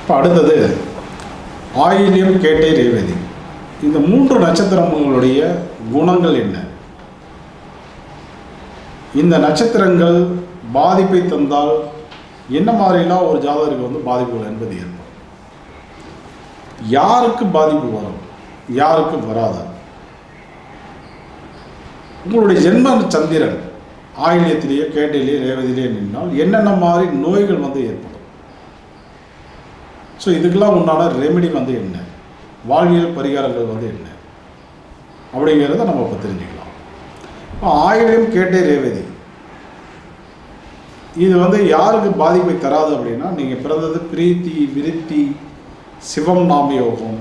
இப்போ அடுத்தது ஆயில்யம் கேட்டை ரேவதி இந்த மூன்று நட்சத்திரங்களுடைய குணங்கள் என்ன இந்த நட்சத்திரங்கள் பாதிப்பை தந்தால் என்ன மாதிரிலாம் ஒரு ஜாதகருக்கு வந்து பாதிப்புகள் என்பது ஏற்படும் யாருக்கு பாதிப்பு வரும் யாருக்கு வராது உங்களுடைய ஜென்ம சந்திரன் ஆயில்யத்திலேயே கேட்டையிலேயே ரேவதியிலேயே நின்றால் என்னென்ன மாதிரி நோய்கள் வந்து ஏற்படும் ஸோ இதுக்கெல்லாம் உண்டான ரெமெடி வந்து என்ன வாழ்வியல் பரிகாரங்கள் வந்து என்ன அப்படிங்கிறத நம்ம இப்போ தெரிஞ்சுக்கலாம் இப்போ ஆயிரம் கேட்டே ரேவதி இது வந்து யாருக்கு பாதிப்பை தராது அப்படின்னா நீங்கள் பிறந்தது பிரீத்தி விருத்தி சிவம் நாமயோகம்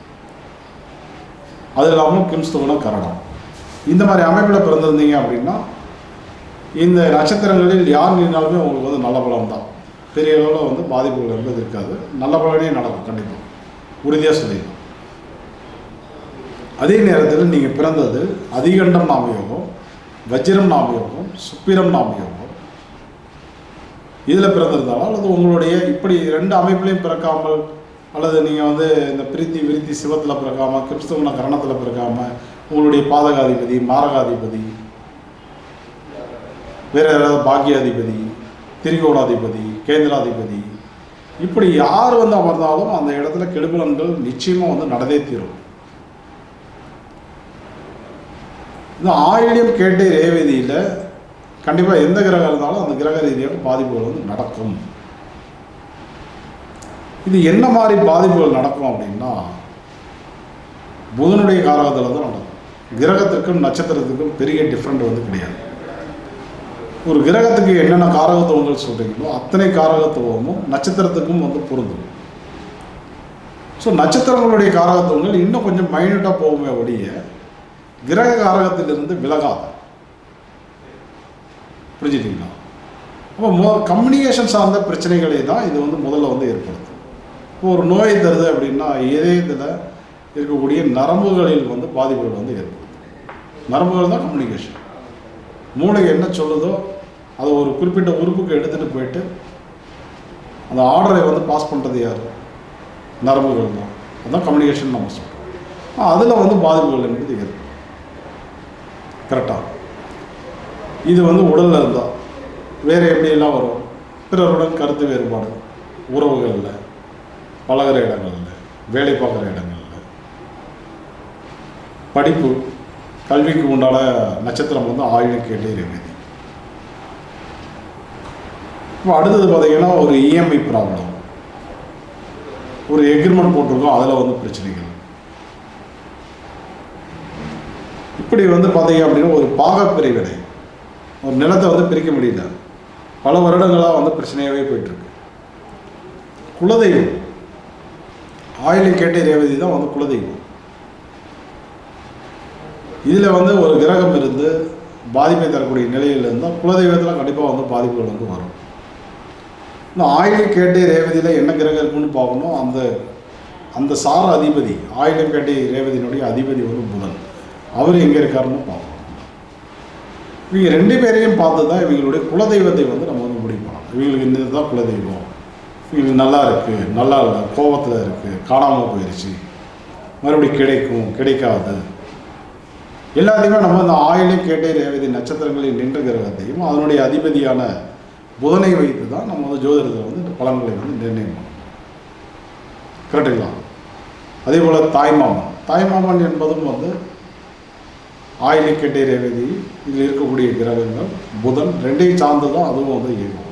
அது இல்லாமல் கிம்ஸ்துவனம் கரணம் இந்த மாதிரி அமைப்பில் பிறந்திருந்தீங்க அப்படின்னா இந்த நட்சத்திரங்களில் யார் நின்னாலுமே உங்களுக்கு வந்து நல்ல பலம் தான் பெரிய அளவில் வந்து பாதிப்புகள் என்பது இருக்காது நல்ல பலனே நடக்கும் கண்டிப்பாக உறுதியாக சொல்லிடலாம் அதே நேரத்தில் நீங்கள் பிறந்தது அதிகண்டம் நாமயோகம் வஜ்ரம் நாமயோகம் சுப்பிரம் நாமயோகம் இதில் பிறந்திருந்தாலும் அல்லது உங்களுடைய இப்படி ரெண்டு அமைப்புலையும் பிறக்காமல் அல்லது நீங்கள் வந்து இந்த பிரீத்தி விருத்தி சிவத்தில் பிறக்காமல் கிறிஸ்தவன கரணத்தில் பிறக்காமல் உங்களுடைய பாதகாதிபதி மாரகாதிபதி வேற யாராவது பாக்கியாதிபதி திரிகோணாதிபதி கேந்திராதிபதி இப்படி யார் வந்து அமர்ந்தாலும் அந்த இடத்துல கெடுபலன்கள் நிச்சயமாக வந்து நடந்தே தீரும் இந்த ஆயிலியம் கேட்டை ரேவதியில் கண்டிப்பாக எந்த கிரகம் இருந்தாலும் அந்த கிரக ரீதியாக பாதிப்புகள் வந்து நடக்கும் இது என்ன மாதிரி பாதிப்புகள் நடக்கும் அப்படின்னா புதனுடைய காரகத்தில் தான் நடக்கும் கிரகத்திற்கும் நட்சத்திரத்துக்கும் பெரிய டிஃப்ரெண்ட் வந்து கிடையாது ஒரு கிரகத்துக்கு என்னென்ன காரகத்துவங்கள் சொல்கிறீங்களோ அத்தனை காரகத்துவமும் நட்சத்திரத்துக்கும் வந்து பொருந்தும் ஸோ நட்சத்திரங்களுடைய காரகத்துவங்கள் இன்னும் கொஞ்சம் மைனூட்டாக போகுமே ஒழிய கிரக காரகத்திலிருந்து விலகாது புரிஞ்சுட்டீங்களா அப்போ மொ கம்யூனிகேஷன் சார்ந்த பிரச்சனைகளை தான் இது வந்து முதல்ல வந்து ஏற்படுத்தும் இப்போ ஒரு நோய் தருது அப்படின்னா இதயத்தில் இருக்கக்கூடிய நரம்புகளில் வந்து பாதிப்புகள் வந்து ஏற்படுத்தும் நரம்புகள் தான் கம்யூனிகேஷன் மூளை என்ன சொல்லுதோ அதை ஒரு குறிப்பிட்ட உறுப்புக்கு எடுத்துகிட்டு போயிட்டு அந்த ஆர்டரை வந்து பாஸ் பண்ணுறது யார் நரம்புகள் தான் அதுதான் கம்யூனிகேஷன் நம்ம சொல்கிறோம் அதில் வந்து பாதிப்புகள் என்பது ஏற்படும் கரெக்டாக இது வந்து உடலில் இருந்தால் வேறு எப்படியெல்லாம் வரும் பிறருடன் கருத்து வேறுபாடு உறவுகளில் பழகிற இடங்களில் வேலை பார்க்குற இடங்களில் படிப்பு கல்விக்கு உண்டான நட்சத்திரம் வந்து ஆயுள் கேட்டே இருக்குது இப்போ அடுத்தது பார்த்தீங்கன்னா ஒரு இஎம்ஐ ப்ராப்ளம் ஒரு எக்ரிமெண்ட் போட்டிருக்கோம் அதில் வந்து பிரச்சனைகள் இப்படி வந்து பார்த்தீங்க அப்படின்னா ஒரு பாகப்பிரிவினை ஒரு நிலத்தை வந்து பிரிக்க முடியல பல வருடங்களாக வந்து பிரச்சனையாகவே போயிட்டுருக்கு குலதெய்வம் ஆயிலை கேட்ட ரேவதி தான் வந்து குலதெய்வம் இதில் வந்து ஒரு கிரகம் இருந்து பாதிப்பை தரக்கூடிய நிலையில் இருந்தால் குலதெய்வத்தில் கண்டிப்பாக வந்து பாதிப்புகள் வந்து வரும் இந்த ஆயிலை கேட்டை ரேவதியில் என்ன கிரகம் இருக்குன்னு பார்க்கணும் அந்த அந்த சார அதிபதி ஆயிலம் கேட்டை ரேவதியினுடைய அதிபதி வந்து புதன் அவர் எங்கே இருக்காருன்னு பார்க்கணும் இவங்க ரெண்டு பேரையும் பார்த்து தான் இவங்களுடைய குலதெய்வத்தை வந்து நம்ம வந்து முடிவு பண்ணலாம் இவங்களுக்கு இந்த இதுதான் குலதெய்வம் இவங்களுக்கு நல்லா இருக்குது நல்லா இல்லை கோபத்தில் இருக்குது காணாமல் போயிடுச்சு மறுபடியும் கிடைக்கும் கிடைக்காது எல்லாத்தையுமே நம்ம இந்த ஆயிலே கேட்டே ரேவதி நட்சத்திரங்களில் நின்ற கிரகத்தையும் அதனுடைய அதிபதியான புதனை வைத்து தான் நம்ம வந்து ஜோதிடத்தில் வந்து இந்த பலன்களை வந்து நிர்ணயம் பண்ணணும் கரெக்டுங்களா அதே போல் தாய்மாமன் தாய்மாமன் என்பதும் வந்து ஆயிலை கேட்டை ரேவதி இதில் இருக்கக்கூடிய கிரகங்கள் புதன் ரெண்டையும் சார்ந்து தான் அதுவும் வந்து இயங்கும்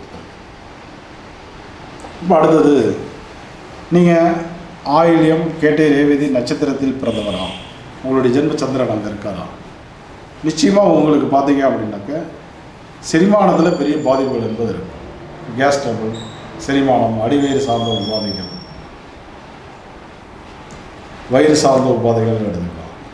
இப்போ அடுத்தது நீங்கள் ஆயில்யம் கேட்டை ரேவதி நட்சத்திரத்தில் பிறந்தவரா உங்களுடைய ஜென்ம சந்திரன் அங்கே இருக்காரா நிச்சயமாக உங்களுக்கு பார்த்தீங்க அப்படின்னாக்க செரிமானத்தில் பெரிய பாதிப்புகள் என்பது இருக்கும் கேஸ் ட்ரபிள் செரிமானம் அடிவயிறு சார்ந்த உபாதைகள் வயிறு சார்ந்த உபாதைகள் எடுத்துக்கலாம்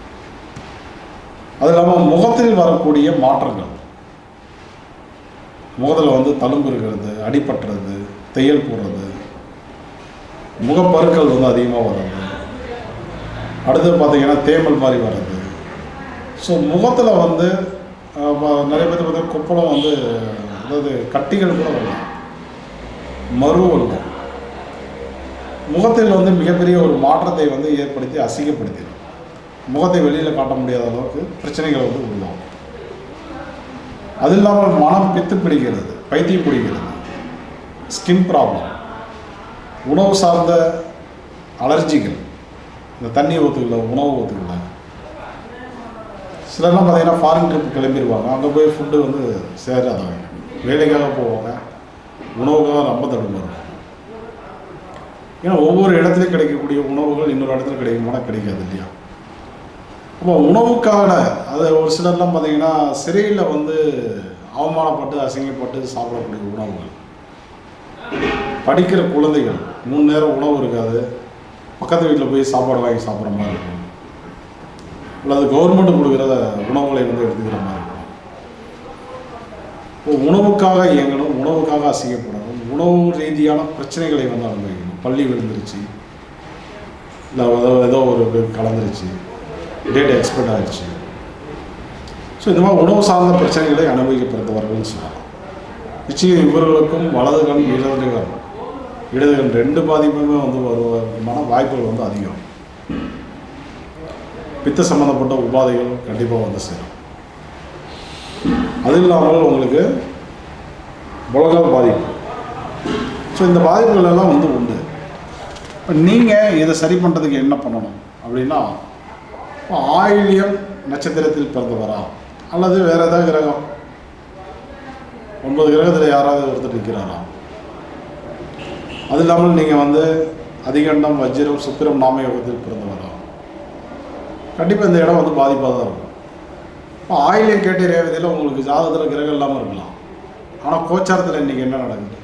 அது இல்லாமல் முகத்தில் வரக்கூடிய மாற்றங்கள் முகத்தில் வந்து தழும்பு இருக்கிறது அடிபட்டுறது தையல் போடுறது முகப்பருக்கள் வந்து அதிகமாக வர்றது அடுத்து பார்த்தீங்கன்னா தேமல் மாதிரி வர்றது ஸோ முகத்தில் வந்து அஹ், ப- நிறைய பேர் பார்த்தா கொப்பளம் வந்து அதாவது கட்டிகள் கூட வரலாம் மறு வரலாம் முகத்தில் வந்து மிகப்பெரிய ஒரு மாற்றத்தை வந்து ஏற்படுத்தி அசிங்கப்படுத்திடும் முகத்தை வெளியில் காட்ட முடியாத அளவுக்கு பிரச்சனைகளை வந்து உருவாகும் அது இல்லாமல் மனம் பித்து பிடிக்கிறது பைத்தியம் பிடிக்கிறது ஸ்கின் ப்ராப்ளம் உணவு சார்ந்த அலர்ஜிகள் இந்த தண்ணி ஒத்துக்கல உணவு ஒத்துக்கல சிலர்லாம் பார்த்தீங்கன்னா ஃபாரின் ட்ரிப் கிளம்பிடுவாங்க அங்கே போய் ஃபுட்டு வந்து சேராதவங்க வேலைக்காக போவாங்க உணவுக்காக ரொம்ப தடுமாறுவாங்க ஏன்னா ஒவ்வொரு இடத்துலையும் கிடைக்கக்கூடிய உணவுகள் இன்னொரு இடத்துல கிடைக்குமானா கிடைக்காது இல்லையா அப்போ உணவுக்கான அது ஒரு சிலர்லாம் பார்த்தீங்கன்னா சிறையில் வந்து அவமானப்பட்டு அசிங்கப்பட்டு சாப்பிடக்கூடிய உணவுகள் படிக்கிற குழந்தைகள் மூணு நேரம் உணவு இருக்காது பக்கத்து வீட்டில் போய் சாப்பாடு வாங்கி சாப்பிட்ற மாதிரி இருக்கும் அல்லது கவர்மெண்ட் கொடுக்குற உணவுகளை வந்து எடுத்துக்கிற மாதிரி இருக்கும் இப்போ உணவுக்காக இயங்கணும் உணவுக்காக அசிங்கப்படணும் உணவு ரீதியான பிரச்சனைகளை வந்து அனுபவிக்கணும் பள்ளி விழுந்துருச்சு இல்லை ஏதோ ஏதோ ஒரு கலந்துருச்சு டேட் எக்ஸ்பெக்ட் ஆயிடுச்சு ஸோ இந்த மாதிரி உணவு சார்ந்த பிரச்சனைகளை அனுபவிக்கப்படுத்தவர்கள்னு சொல்லலாம் நிச்சயம் இவர்களுக்கும் வலது கண் இடது கண் இடது கண் ரெண்டு பாதிப்புமே வந்து வருவதற்கான வாய்ப்புகள் வந்து அதிகம் பித்த சம்மந்தப்பட்ட உபாதைகள் கண்டிப்பாக வந்து சேரும் அது இல்லாமல் உங்களுக்கு முழங்கால் பாதிப்பு ஸோ இந்த பாதிப்புகள் எல்லாம் வந்து உண்டு இப்போ நீங்கள் இதை சரி பண்ணுறதுக்கு என்ன பண்ணணும் அப்படின்னா இப்போ ஆயில்யம் நட்சத்திரத்தில் பிறந்தவரா அல்லது வேறு ஏதாவது கிரகம் ஒன்பது கிரகத்தில் யாராவது ஒருத்தர் நிற்கிறாரா அது இல்லாமல் நீங்கள் வந்து அதிகண்டம் வஜ்ரம் சுக்கிரம் நாம யோகத்தில் பிறந்தவரா கண்டிப்பாக இந்த இடம் வந்து பாதிப்பாக தான் இருக்கும் இப்போ ஆயிலியம் கேட்ட ரேவதியில் உங்களுக்கு ஜாதகத்தில் கிரகம் இல்லாமல் இருக்கலாம் ஆனால் கோச்சாரத்தில் இன்றைக்கி என்ன நடக்குது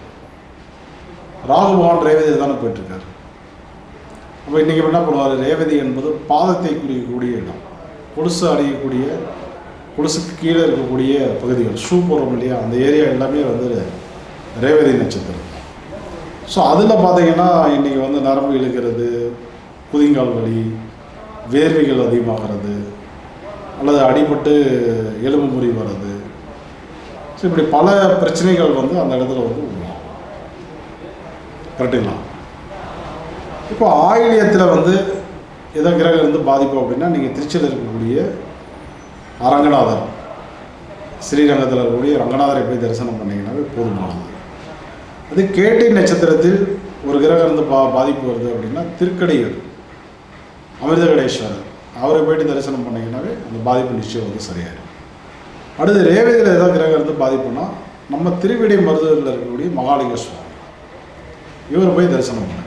ராகு பகவான் ரேவதி தானே போயிட்டுருக்காரு அப்போ இன்றைக்கி என்ன பண்ணுவார் ரேவதி என்பது பாதத்தை குறிக்கக்கூடிய இடம் கொலுசு அடையக்கூடிய கொலுசுக்கு கீழே இருக்கக்கூடிய பகுதிகள் ஷூ போடுறோம் இல்லையா அந்த ஏரியா எல்லாமே வந்து ரேவதி நட்சத்திரம் ஸோ அதில் பார்த்தீங்கன்னா இன்றைக்கி வந்து நரம்பு இழுக்கிறது குதிங்கால் வலி வேர்வைகள் அதிகமாகிறது அல்லது அடிபட்டு எலும்பு முறி வர்றது ஸோ இப்படி பல பிரச்சனைகள் வந்து அந்த இடத்துல வந்து உருவாகும் கரெக்டுங்களா இப்போ ஆயிலியத்தில் வந்து எதோ கிரகம் வந்து பாதிப்பு அப்படின்னா நீங்கள் திருச்சியில் இருக்கக்கூடிய அரங்கநாதர் ஸ்ரீரங்கத்தில் இருக்கக்கூடிய ரங்கநாதரை போய் தரிசனம் பண்ணிங்கன்னாவே போதுமானது அது கேட்டை நட்சத்திரத்தில் ஒரு கிரகம் இருந்து பா பாதிப்பு வருது அப்படின்னா திருக்கடையூர் அமிர்தகடேஸ்வரர் அவரை போயிட்டு தரிசனம் பண்ணிங்கன்னாவே அந்த பாதிப்பு நிச்சயம் வந்து சரியாயிடும் அடுத்து ரேவதியில் ஏதாவது கிரகம் இருந்து பாதிப்புனா நம்ம திருவிடை மருதூரில் இருக்கக்கூடிய மகாலிங்க சுவாமி இவர் போய் தரிசனம் பண்ணுங்க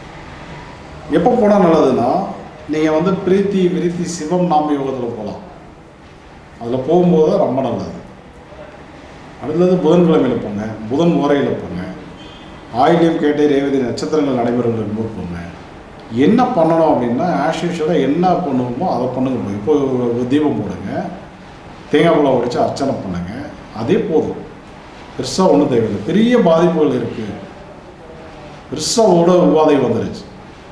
எப்போ போனால் நல்லதுன்னா நீங்கள் வந்து பிரீத்தி விருத்தி சிவம் நாம யோகத்தில் போகலாம் அதில் போகும்போது தான் ரொம்ப நல்லது அடுத்தது புதன்கிழமையில் போங்க புதன் முறையில் போங்க ஆயிலியம் கேட்டே ரேவதி நட்சத்திரங்கள் நடைபெறும் இருக்கும்போது போங்க என்ன பண்ணணும் அப்படின்னா ஆஸ் யூஷுவலாக என்ன பண்ணுவோமோ அதை பண்ணுங்க போய் இப்போ ஒரு தீபம் போடுங்க தேங்காய் பழம் உடைச்சு அர்ச்சனை பண்ணுங்க அதே போதும் பெருசாக ஒன்றும் தேவையில்லை பெரிய பாதிப்புகள் இருக்குது பெருசாக உட உபாதை வந்துருச்சு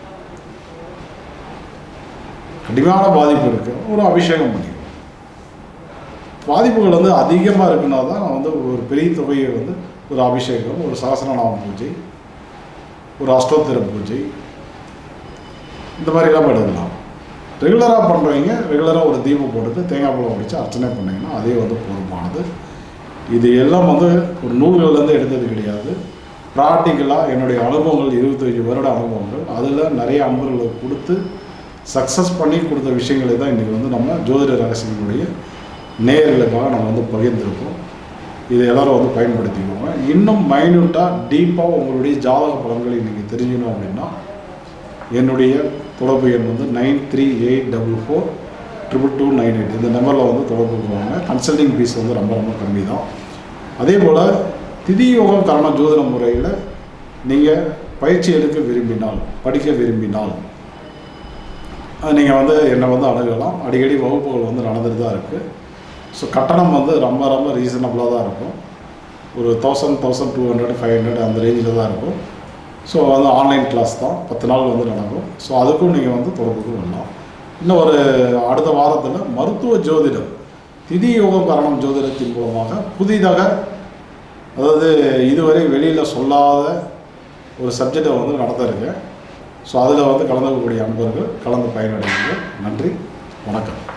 கடுமையான பாதிப்பு இருக்குது ஒரு அபிஷேகம் பண்ணிக்கணும் பாதிப்புகள் வந்து அதிகமாக இருக்குன்னா தான் நான் வந்து ஒரு பெரிய தொகையை வந்து ஒரு அபிஷேகம் ஒரு சகசரநாம பூஜை ஒரு அஷ்டோத்திர பூஜை இந்த மாதிரிலாம் எடுக்கலாம் ரெகுலராக பண்ணுறவங்க ரெகுலராக ஒரு தீபம் போட்டுட்டு தேங்காய் பழம் உடைச்சு அர்ச்சனை பண்ணிங்கன்னா அதே வந்து போதுமானது இது எல்லாம் வந்து ஒரு நூல்கள்லேருந்து எடுத்தது கிடையாது ப்ராக்டிக்கலாக என்னுடைய அனுபவங்கள் இருபத்தஞ்சி வருட அனுபவங்கள் அதில் நிறைய அன்பர்களுக்கு கொடுத்து சக்ஸஸ் பண்ணி கொடுத்த விஷயங்களை தான் இன்றைக்கி வந்து நம்ம ஜோதிட ரகசியங்களுடைய நேயர்களுக்காக நம்ம வந்து பகிர்ந்திருக்கோம் இதை எல்லாரும் வந்து பயன்படுத்திக்கோங்க இன்னும் மைன்யூட்டாக டீப்பாக உங்களுடைய ஜாதக பலன்களை இன்றைக்கி தெரிஞ்சுக்கணும் அப்படின்னா என்னுடைய தொடர்பு எண் வந்து nine three eight double four triple two nine eight இந்த நம்பரில் வந்து தொடர்பு கொள்வாங்க கன்சல்டிங் ஃபீஸ் வந்து ரொம்ப ரொம்ப கம்மி தான் அதே போல் திதி யோகம் கரண ஜோதிட முறையில் நீங்கள் பயிற்சி எடுக்க விரும்பினால் படிக்க விரும்பினால் அது நீங்கள் வந்து என்னை வந்து அணுகலாம் அடிக்கடி வகுப்புகள் வந்து நடந்துட்டு தான் இருக்குது ஸோ கட்டணம் வந்து ரொம்ப ரொம்ப ரீசனபிளாக தான் இருக்கும் ஒரு thousand thousand two hundred five hundred அந்த ரேஞ்சில் தான் இருக்கும் ஸோ வந்து ஆன்லைன் கிளாஸ் தான் பத்து நாள் வந்து நடக்கும் ஸோ அதுக்கும் நீங்கள் வந்து தொடர்புக்கு வரலாம் இன்னும் ஒரு அடுத்த வாரத்தில் மருத்துவ ஜோதிடம் திதி யோகம் கரணம் ஜோதிடத்தின் மூலமாக புதிதாக அதாவது இதுவரை வெளியில் சொல்லாத ஒரு சப்ஜெக்டை வந்து நடத்த இருக்கேன் ஸோ அதில் வந்து கலந்துக்கக்கூடிய அன்பர்கள் கலந்து பயனடைவீங்க நன்றி வணக்கம்